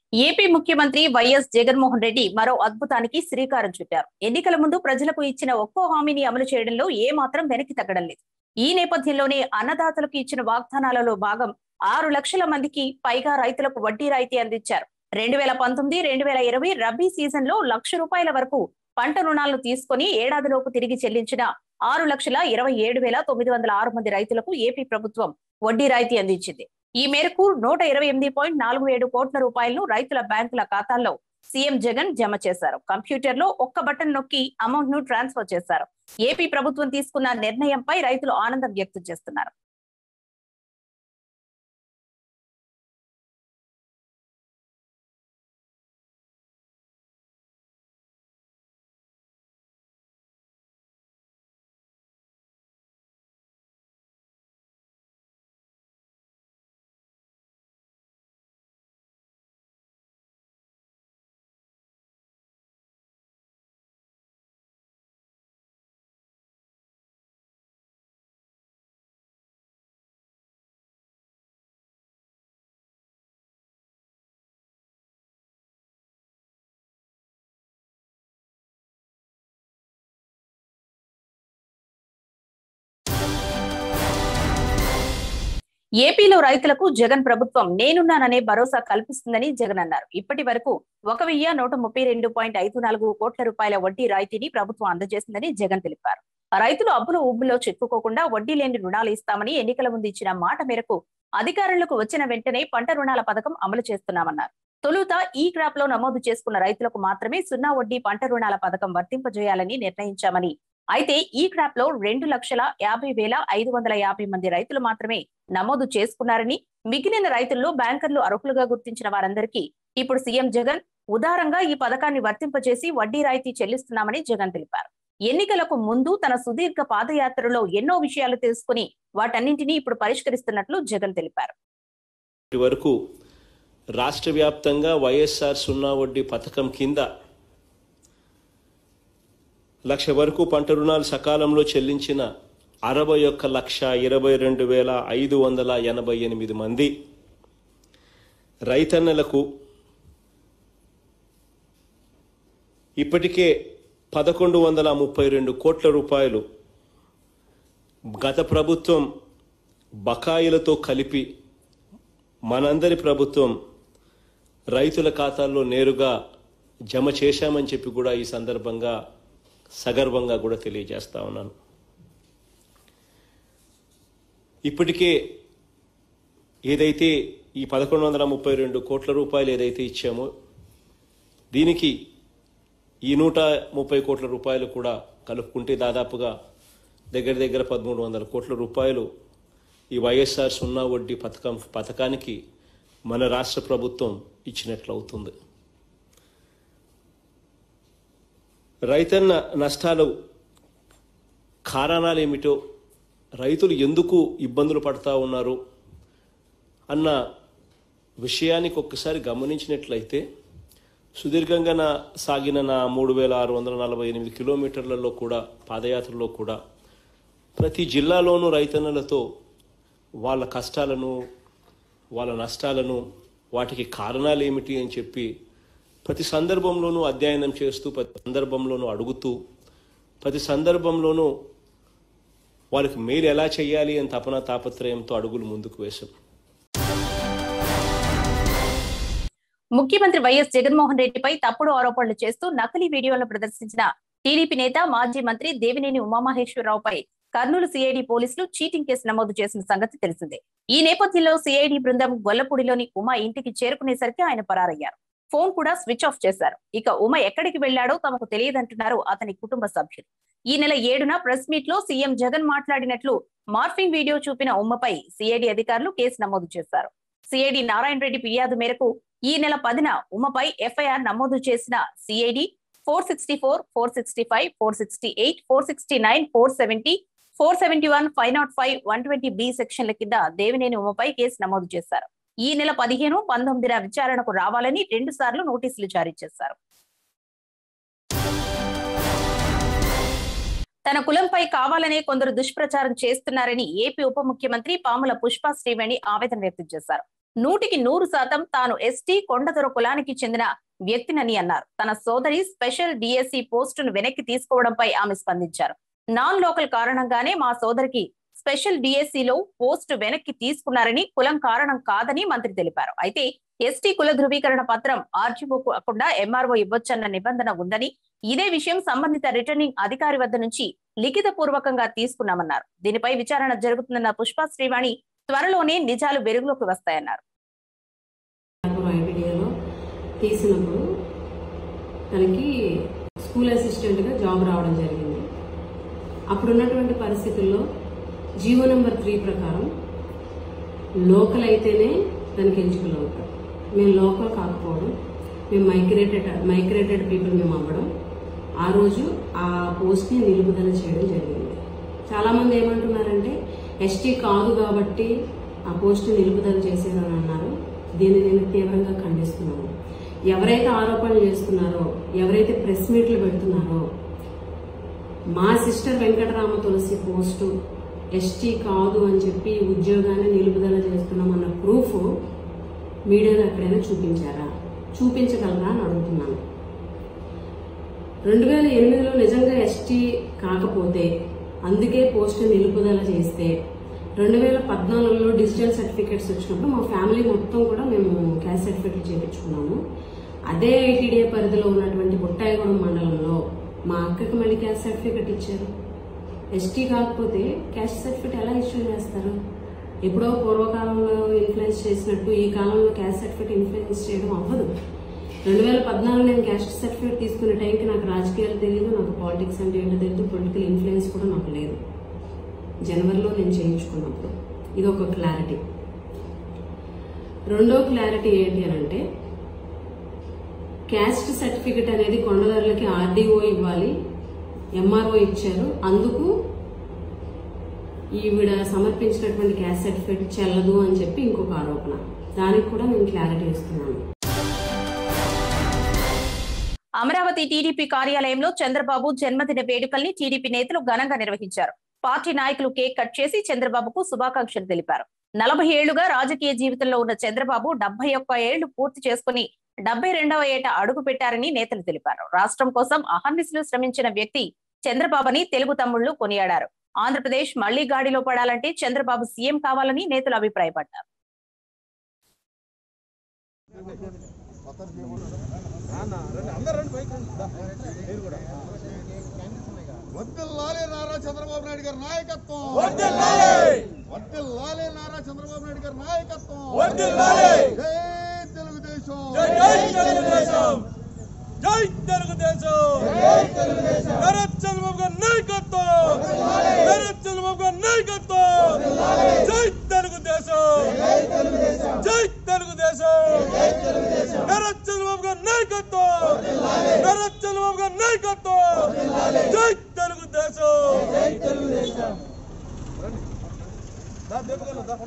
AP ముఖ్యమంత్రి YS Jaganmohan Reddy మరో అద్భుతానికి శ్రీకారం చుట్టారు ఎన్నికల ముందు ప్రజలకు ఇచ్చిన ఒక్కో హామీని అమలు చేయడంలో ఏ మాత్రం వెనక్కి తగ్గడం లేదు ఈ నేపథ్యంలోనే అన్నదాతలకు ఇచ్చిన వాగ్దానాలలో భాగం ఆరు లక్షల మందికి పైగా రైతులకు వడ్డీ రాయితీ అందించారు రెండు వేల పంతొమ్మిది రెండు వేల ఇరవై రబీ సీజన్ లో లక్ష రూపాయల వరకు పంట రుణాలను తీసుకుని ఏడాదిలోపు తిరిగి చెల్లించిన ఆరు లక్షల ఇరవై ఏడు వేల తొమ్మిది వందల ఆరు మంది రైతులకు ఏపీ ప్రభుత్వం వడ్డీ రాయితీ అందించింది ఈ మేరకు నూట ఇరవై ఎనిమిది పాయింట్ నాలుగు ఏడు కోట్ల రూపాయలను రైతుల బ్యాంకుల ఖాతాల్లో సీఎం జగన్ జమ చేశారు కంప్యూటర్ లో ఒక్క బటన్ నొక్కి అమౌంట్ ను ట్రాన్స్ఫర్ చేశారు ఏపీ ప్రభుత్వం తీసుకున్న నిర్ణయంపై రైతులు ఆనందం వ్యక్తం చేస్తున్నారు ఏపీలో రైతులకు జగన్ ప్రభుత్వం నేనున్నాననే భరోసా కల్పిస్తుందని జగన్ అన్నారు ఇప్పటి వరకు ఒక వెయ్యి నూట ముప్పై రెండు పాయింట్ ఐదు నాలుగు కోట్ల రూపాయల వడ్డీ రాయితీని ప్రభుత్వం అందజేసిందని జగన్ తెలిపారు రైతులు అప్పుల ఉబ్బులో చిక్కుకోకుండా వడ్డీ లేని రుణాలు ఇస్తామని ఎన్నికల ముందు ఇచ్చిన మాట మేరకు అధికారంలోకి వచ్చిన వెంటనే పంట రుణాల పథకం అమలు చేస్తున్నామన్నారు తొలుత ఈ క్రాప్ లో నమోదు చేసుకున్న రైతులకు మాత్రమే సున్నా వడ్డీ పంట రుణాల పథకం వర్తింపజేయాలని నిర్ణయించామని అయితే ఈ క్రాప్ లో రెండు లక్షల యాభై వేల ఐదు వందల యాభై మంది రైతులు మాత్రమే నమోదు చేసుకున్నారని మిగిలిన రైతుల్లో బ్యాంకర్లు అర్హులుగా గుర్తించిన వారందరికీ ఇప్పుడు సీఎం జగన్ ఉదారంగా ఈ పథకాన్ని వర్తింపజేసి వడ్డీ రాయితీ చెల్లిస్తున్నామని జగన్ తెలిపారు ఎన్నికలకు ముందు తన సుదీర్ఘ పాదయాత్రలో ఎన్నో విషయాలు తెలుసుకుని వాటన్నింటినీ ఇప్పుడు పరిష్కరిస్తున్నట్లు జగన్ తెలిపారు ఇప్పటి వరకు రాష్ట్ర వ్యాప్తంగా వైఎస్ఆర్ సున్నా వడ్డీ పథకం కింద లక్ష వరకు పంట రుణాలు సకాలంలో చెల్లించిన అరవై ఒక్క లక్ష ఇరవై రెండు వేల ఐదు వందల ఎనభై ఎనిమిది మంది రైతన్నలకు ఇప్పటికే పదకొండు వందల ముప్పై రెండు కోట్ల రూపాయలు గత ప్రభుత్వం బకాయిలతో కలిపి మనందరి ప్రభుత్వం రైతుల ఖాతాల్లో నేరుగా జమ చేశామని చెప్పి కూడా ఈ సందర్భంగా సగర్వంగా కూడా తెలియజేస్తా ఉన్నాను ఇప్పటికే ఏదైతే ఈ పదకొండు వందల ముప్పై రెండు కోట్ల రూపాయలు ఏదైతే ఇచ్చామో దీనికి ఈ నూట ముప్పై కోట్ల రూపాయలు కూడా కలుపుకుంటే దాదాపుగా దగ్గర దగ్గర పదమూడు వందల కోట్ల రూపాయలు ఈ వైఎస్ఆర్ సున్నా వడ్డీ పథకం పథకానికి మన రాష్ట్ర ప్రభుత్వం ఇచ్చినట్లు అవుతుంది రైతన్న నష్టాలు కారణాలు ఏమిటో రైతులు ఎందుకు ఇబ్బందులు పడతా ఉన్నారు అన్న విషయానికి ఒక్కసారి గమనించినట్లయితే సుదీర్ఘంగా నా సాగిన నా మూడు వేల ఆరు వందల నలభై ఎనిమిది కిలోమీటర్లలో కూడా పాదయాత్రలో కూడా ప్రతి జిల్లాలోనూ రైతన్నలతో వాళ్ళ కష్టాలను వాళ్ళ నష్టాలను వాటికి కారణాలు ఏమిటి అని చెప్పి ప్రతి సందర్భంలోనూ అధ్యయనం చేస్తూ ప్రతి సందర్భంలోనూ అడుగుతూ ప్రతి సందర్భంలోనూ వాళ్ళకి మేలు ఎలా చేయాలి అని తపన తాపత్రయంతో అడుగులు ముందుకు వేశాం ముఖ్యమంత్రి వైఎస్ జగన్మోహన్ రెడ్డిపై తప్పుడు ఆరోపణలు చేస్తూ నకిలీ వీడియోలను ప్రదర్శించిన టీడీపీ నేత మాజీ మంత్రి దేవినేని ఉమామహేశ్వరరావుపై కర్నూలు సిఐడి పోలీసులు చీటింగ్ కేసు నమోదు చేసిన సంగతి తెలిసిందే ఈ నేపథ్యంలో సిఐడి బృందం గొల్లపూడిలోని ఉమా ఇంటికి చేరుకునేసరికి ఆయన పరారయ్యారు ఫోన్ కూడా స్విచ్ ఆఫ్ చేశారు ఇక ఉమ ఎక్కడికి వెళ్లాడో తమకు తెలియదంటున్నారు అతని కుటుంబ సభ్యులు ఈ నెల ఏడున ప్రెస్ మీట్ లో సీఎం జగన్ మాట్లాడినట్లు మార్ఫింగ్ వీడియో చూపిన ఉమ్మపై సిఐడి అధికారులు కేసు నమోదు చేశారు సిఐడి నారాయణ రెడ్డి ఫిర్యాదు మేరకు ఈ నెల పదిన ఉమ్మపై ఎఫ్ఐఆర్ నమోదు చేసిన CID four sixty four four sixty five four sixty eight four sixty nine four seventy four seventy one five nought five one twenty B సెక్షన్ల కింద దేవినేని ఉమ్మపై కేసు నమోదు చేశారు ఈ నెల పదిహేను పంతొమ్మిదిన విచారణకు రావాలని రెండు సార్లు నోటీసులు జారీ చేశారు తన కులంపై కావాలనే కొందరు దుష్ప్రచారం చేస్తున్నారని ఏపీ ఉప ముఖ్యమంత్రి పాముల పుష్ప శ్రీవేణి ఆవేదన వ్యక్తం చేశారు నూటికి నూరు శాతం తాను ఎస్టీ కొండదొర కులానికి చెందిన వ్యక్తినని అన్నారు తన సోదరి స్పెషల్ డిఎస్సి పోస్టును వెనక్కి తీసుకోవడంపై ఆమె స్పందించారు నాన్ లోకల్ కారణంగానే మా సోదరికి స్పెషల్ డిఎస్సి లో పోస్టు వెనక్కి తీసుకున్నారని కులం కారణం కాదని మంత్రి తెలిపారు అయితే ఎస్టీ కుల ధృవీకరణ పత్రం ఆర్జీఓ కాకుండా ఎంఆర్ఓ ఇవ్వొచ్చన్న నిబంధన ఉందని ఇదే విషయం సంబంధిత రిటర్నింగ్ అధికారి వద్ద నుంచి లిఖిత పూర్వకంగా తీసుకున్నామన్నారు దీనిపై విచారణ జరుగుతుందన్న పుష్ప శ్రీవాణి త్వరలోనే నిజాలు వెలుగులోకి వస్తాయన్నారు ఐటీడీఏలో తీసినప్పుడు తనకి స్కూల్ అసిస్టెంట్గా జాబ్ రావడం జరిగింది అప్పుడు ఉన్నటువంటి పరిస్థితుల్లో జీవో నెంబర్ త్రీ ప్రకారం లోకల్ అయితేనే దానికి ఎలిజిబుల్ అవుతారు మేము లోకల్ కాకపోవడం మేము మైగ్రేటెడ్ మైగ్రేటెడ్ పీపుల్ మేము అవ్వడం ఆ రోజు ఆ పోస్ట్ని నిలుపుదల చేయడం జరిగింది చాలామంది ఏమంటున్నారంటే ఎస్టీ కాదు కాబట్టి ఆ పోస్ట్ నిలుపుదల చేశారని అన్నారు దీన్ని నేను తీవ్రంగా ఖండిస్తున్నాను ఎవరైతే ఆరోపణలు చేస్తున్నారో ఎవరైతే ప్రెస్ మీట్లు పెడుతున్నారో మా sister Venkatarama Tulasi post ST కాదు అని చెప్పి ఉద్యోగాన్ని నిలుపుదల చేస్తున్నామన్న ప్రూఫ్ మీడియాలో ఎక్కడైనా చూపించారా చూపించగలరా అని అడుగుతున్నాను రెండు వేల ఎనిమిదిలో నిజంగా ఎస్టీ కాకపోతే అందుకే పోస్ట్ నిలుపుదల చేస్తే రెండు వేల పద్నాలుగులో డిజిటల్ సర్టిఫికేట్స్ వచ్చినప్పుడు మా ఫ్యామిలీ మొత్తం కూడా మేము క్యాస్ట్ సర్టిఫికేట్ చేయించుకున్నాము అదే ఐటీడీఏ పరిధిలో ఉన్నటువంటి బుట్టాయిగూడెం మండలంలో మా అక్కకి మళ్ళీ క్యాస్ట్ సర్టిఫికేట్ ఇచ్చారు ఎస్టీ కాకపోతే క్యాస్ట్ సర్టిఫికేట్ ఎలా ఇష్యూ చేస్తారు ఎప్పుడో పూర్వకాలంలో ఇన్ఫ్లుయెన్స్ చేసినట్టు ఈ కాలంలో క్యాస్ట్ సర్టిఫికేట్ ఇన్ఫ్లుయెన్స్ చేయడం అవ్వదు రెండు వేల పద్నాలుగు నేను క్యాస్ట్ సర్టిఫికేట్ తీసుకునే టైంకి నాకు రాజకీయాలు తెలియదు నాకు పాలిటిక్స్ అంటే ఏంటో తెలియదు పొలిటికల్ ఇన్ఫ్లుయెన్స్ కూడా నాకు లేదు జనవరిలో నేను చేయించుకున్నప్పుడు ఇది ఒక క్లారిటీ రెండో క్లారిటీ ఏంటి అని అంటే క్యాస్ట్ సర్టిఫికెట్ అనేది కొండదారులకి ఆర్డీఓ ఇవ్వాలి ఎంఆర్ఓ ఇచ్చారు అందుకు ఈవిడ సమర్పించినటువంటి క్యాస్ట్ సర్టిఫికేట్ చెల్లదు అని చెప్పి ఇంకొక ఆరోపణ దానికి కూడా నేను క్లారిటీ ఇస్తున్నాను అమరావతి టీడీపీ కార్యాలయంలో చంద్రబాబు జన్మదిన వేడుకల్ని టీడీపీ నేతలు ఘనంగా నిర్వహించారు పార్టీ నాయకులు కేక్ కట్ చేసి చంద్రబాబుకు శుభాకాంక్షలు తెలిపారు నలభై ఏళ్లుగా రాజకీయ జీవితంలో ఉన్న చంద్రబాబు డెబ్బై ఒక్క ఏళ్లు పూర్తి చేసుకుని డెబ్బై రెండవ ఏట అడుగు పెట్టారని నేతలు తెలిపారు రాష్ట్రం కోసం అహర్నిశలు శ్రమించిన వ్యక్తి చంద్రబాబుని తెలుగు తమ్ముళ్లు కొనియాడారు ఆంధ్రప్రదేశ్ మళ్లీ గాడిలో పడాలంటే చంద్రబాబు సీఎం కావాలని నేతలు అభిప్రాయపడ్డారు వర్దిల్లాలి నారా చంద్రబాబు నాయుడు గారి నాయకత్వం వర్దిల్లాలి నారా చంద్రబాబు నాయుడు గారి నాయకత్వం జై తెలుగుదేశం జై తెలుగుదేశం జై తెలుగుదేశం నారా చంద్రబాబు గారి నాయకత్వం నారా చంద్రబాబు గారి నాయకత్వం జై తెలుగుదేశం జై తెలుగుదేశం నారా చంద్రబాబు గారి నాయకత్వం నారా చంద్రబాబు గారి నాయకత్వం జై తెలుగుదేశం జై తెలుగుదేశం దా దేవగల దా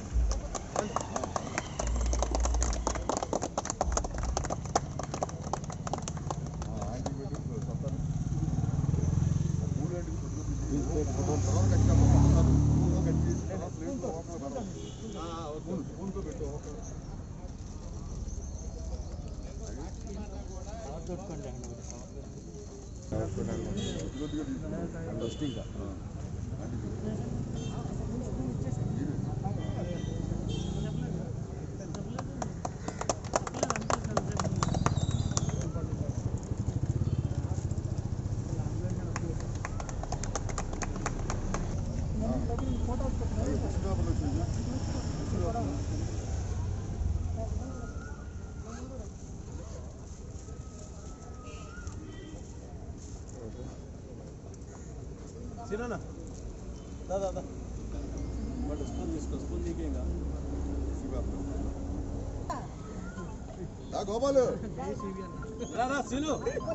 సినా దా దా దా బట్ స్పూన్ తీసుకో స్పూన్ నీకేంగా దా గోపాలు రా రా సీను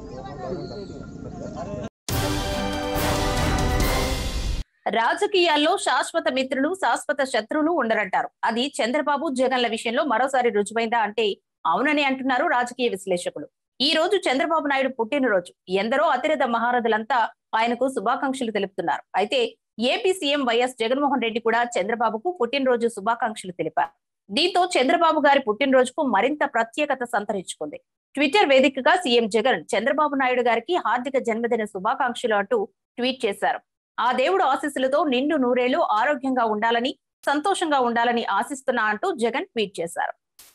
రాజకీయాల్లో శాశ్వత మిత్రులు శాశ్వత శత్రువులు ఉండరంటారు అది చంద్రబాబు జగన్ల విషయంలో మరోసారి రుజువైందా అంటే అవునని అంటున్నారు రాజకీయ విశ్లేషకులు ఈ రోజు చంద్రబాబు నాయుడు పుట్టినరోజు ఎందరో అతిరథ మహారథులంతా ఆయనకు శుభాకాంక్షలు తెలుపుతున్నారు అయితే AP CM YS Jaganmohan Reddy కూడా చంద్రబాబుకు పుట్టినరోజు శుభాకాంక్షలు తెలిపారు దీంతో చంద్రబాబు గారి పుట్టినరోజుకు మరింత ప్రత్యేకత సంతరించుకుంది ట్విట్టర్ వేదికగా సీఎం జగన్ చంద్రబాబు నాయుడు గారికి హార్దిక జన్మదిన శుభాకాంక్షలు అంటూ ట్వీట్ చేశారు ఆ దేవుడు ఆశీస్సులతో నిండు నూరేళ్లు ఆరోగ్యంగా ఉండాలని సంతోషంగా ఉండాలని ఆశిస్తున్నా అంటూ జగన్ ట్వీట్ చేశారు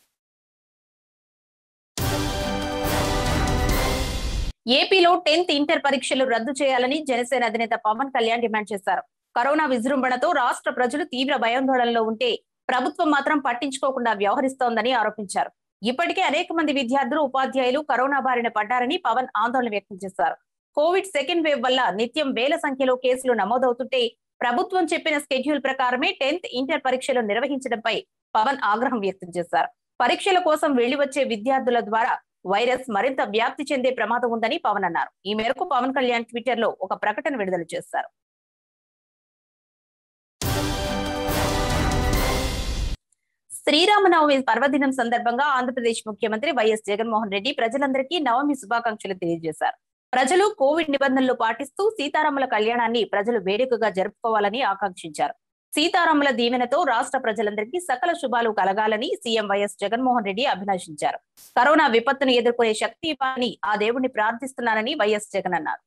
ఏపీలో టెన్త్ ఇంటర్ పరీక్షలు రద్దు చేయాలని జనసేన అధినేత పవన్ కళ్యాణ్ డిమాండ్ చేశారు కరోనా విజృంభణతో రాష్ట్ర ప్రజలు తీవ్ర భయాందోళనలో ఉంటే ప్రభుత్వం మాత్రం పట్టించుకోకుండా వ్యవహరిస్తోందని ఆరోపించారు ఇప్పటికే అనేక మంది విద్యార్థులు ఉపాధ్యాయులు కరోనా బారిన పడ్డారని పవన్ ఆందోళన వ్యక్తం చేశారు కోవిడ్ సెకండ్ వేవ్ వల్ల నిత్యం వేల సంఖ్యలో కేసులు నమోదవుతుంటే ప్రభుత్వం చెప్పిన స్కెడ్యూల్ ప్రకారమే టెన్త్ ఇంటర్ పరీక్షలు నిర్వహించడంపై పవన్ ఆగ్రహం వ్యక్తం చేశారు పరీక్షల కోసం వెళ్లి వచ్చే విద్యార్థుల ద్వారా వైరస్ మరింత వ్యాప్తి చెందే ప్రమాదం ఉందని పవన్ అన్నారు ఈ మేరకు పవన్ కళ్యాణ్ ట్విట్టర్ లో ఒక ప్రకటన విడుదల చేశారు శ్రీరామనవమి పర్వదినం సందర్భంగా ఆంధ్రప్రదేశ్ ముఖ్యమంత్రి వైఎస్ జగన్మోహన్ రెడ్డి ప్రజలందరికీ నవమి శుభాకాంక్షలు తెలియజేశారు ప్రజలు కోవిడ్ నిబంధనలు పాటిస్తూ సీతారాముల కళ్యాణాన్ని ప్రజలు వేడుకగా జరుపుకోవాలని ఆకాంక్షించారు సీతారాముల దీవెనతో రాష్ట్ర ప్రజలందరికీ సకల శుభాలు కలగాలని సీఎం వైఎస్ జగన్మోహన్ రెడ్డి అభిలాషించారు కరోనా విపత్తును ఎదుర్కొనే శక్తి ఇవ్వాలని ఆ దేవుణ్ణి ప్రార్థిస్తున్నానని వైఎస్ జగన్ అన్నారు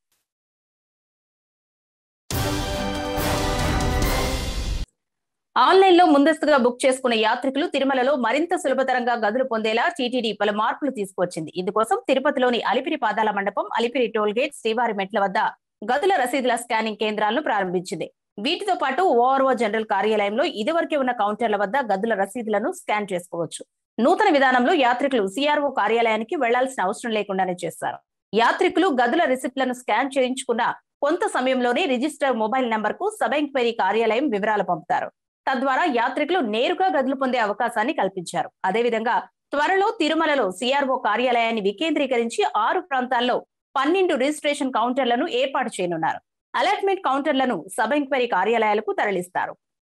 ఆన్లైన్ లో ముందస్తుగా బుక్ చేసుకున్న యాత్రికులు తిరుమలలో మరింత సులభతరంగా గదులు పొందేలా టీటీడీ పలు మార్పులు తీసుకొచ్చింది ఇందుకోసం తిరుపతిలోని అలిపిరి పాదాల మండపం అలిపిరి టోల్ గేట్ శ్రీవారి మెట్ల వద్ద గదుల రసీదుల స్కానింగ్ కేంద్రాలను ప్రారంభించింది వీటితో పాటు ఓఆర్ఓ జనరల్ కార్యాలయంలో ఇదివరకే ఉన్న కౌంటర్ల వద్ద గదుల రసీదులను స్కాన్ చేసుకోవచ్చు నూతన విధానంలో యాత్రికులు సిఆర్ఓ కార్యాలయానికి వెళ్లాల్సిన అవసరం లేకుండానే చేస్తారు యాత్రికులు గదుల రిసిప్ట్లను స్కాన్ చేయించుకున్న కొంత సమయంలోనే రిజిస్టర్ మొబైల్ నంబర్ కు సబ్ ఎంక్వైరీ కార్యాలయం వివరాలు పంపుతారు తద్వారా యాత్రికులు నేరుగా గదులు పొందే అవకాశాన్ని కల్పించారు అదేవిధంగా త్వరలో తిరుమలలో సిఆర్ఓ కార్యాలయాన్ని వికేంద్రీకరించి ఆరు ప్రాంతాల్లో పన్నెండు రిజిస్ట్రేషన్ కౌంటర్లను ఏర్పాటు చేయనున్నారు అలాట్మెంట్ కౌంటర్లను సబ్ ఎంక్వైరీ కార్యాలయాలకు తరలిస్తారు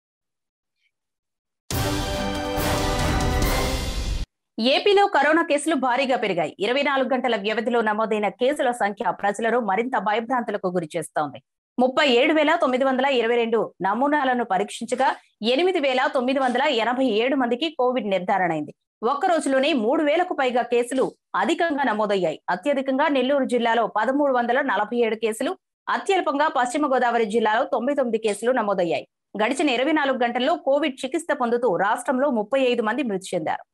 ఏపీలో కరోనా కేసులు భారీగా పెరిగాయి ఇరవై నాలుగు గంటల వ్యవధిలో నమోదైన కేసుల సంఖ్య ప్రజలను మరింత భయభ్రాంతులకు గురి చేస్తోంది ముప్పై ఏడు వేల తొమ్మిది వందల ఇరవై రెండు నమూనాలను పరీక్షించగా ఎనిమిది వేల తొమ్మిది వందల ఎనభై ఏడు మందికి కోవిడ్ నిర్ధారణ అయింది ఒక్క రోజులోనే మూడు వేలకు పైగా కేసులు అధికంగా నమోదయ్యాయి అత్యధికంగా నెల్లూరు జిల్లాలో పదమూడు వందల నలభై ఏడు కేసులు అత్యల్పంగా పశ్చిమ గోదావరి జిల్లాలో తొంభై తొమ్మిది కేసులు నమోదయ్యాయి గడిచిన ఇరవై నాలుగు గంటల్లో కోవిడ్ చికిత్స పొందుతూ రాష్ట్రంలో ముప్పై ఐదు మంది మృతి చెందారు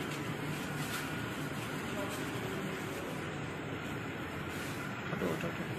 అటు అటు అటు